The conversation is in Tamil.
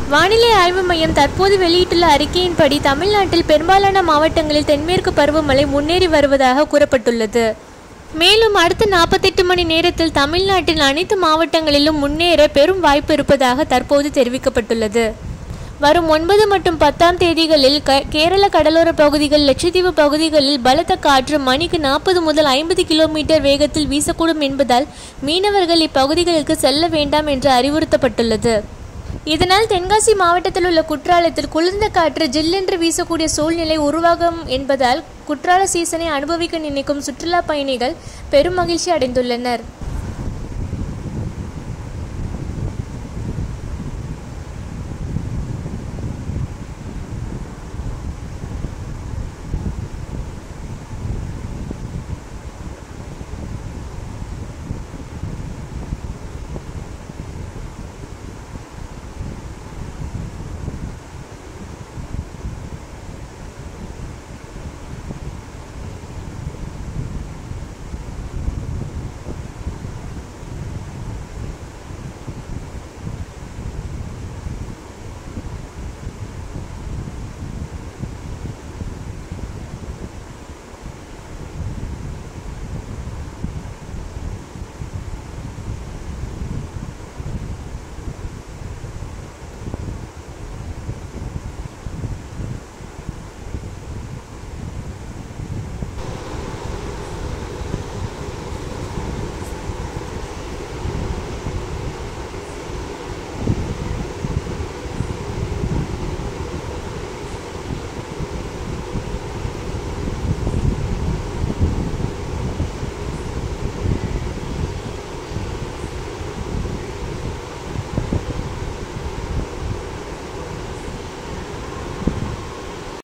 வானிலை ஆய்வு மையம் தற்போது வெளியிட்டுள்ள அறிக்கையின்படி தமிழ்நாட்டில் பெரும்பாலான மாவட்டங்களில் தென்மேற்கு பருவமழை முன்னேறி வருவதாக கூறப்பட்டுள்ளது மேலும் அடுத்த நாற்பத்தெட்டு மணி நேரத்தில் தமிழ்நாட்டின் அனைத்து மாவட்டங்களிலும் முன்னேற பெரும் வாய்ப்பு இருப்பதாக தற்போது தெரிவிக்கப்பட்டுள்ளது வரும் ஒன்பது மற்றும் பத்தாம் தேதிகளில் க கேரள கடலோர பகுதிகள் லட்சத்தீவு பகுதிகளில் பலத்த காற்று மணிக்கு நாற்பது முதல் ஐம்பது கிலோமீட்டர் வேகத்தில் வீசக்கூடும் என்பதால் மீனவர்கள் இப்பகுதிகளுக்கு செல்ல வேண்டாம் என்று அறிவுறுத்தப்பட்டுள்ளது இதனால் தென்காசி மாவட்டத்தில் உள்ள குற்றாலத்தில் குளிர்ந்த காற்று ஜில்லென்று வீசக்கூடிய சூழ்நிலை உருவாகும் என்பதால் குற்றால சீசனை அனுபவிக்க நினைக்கும் சுற்றுலா பயணிகள் பெரும் மகிழ்ச்சி அடைந்துள்ளனர்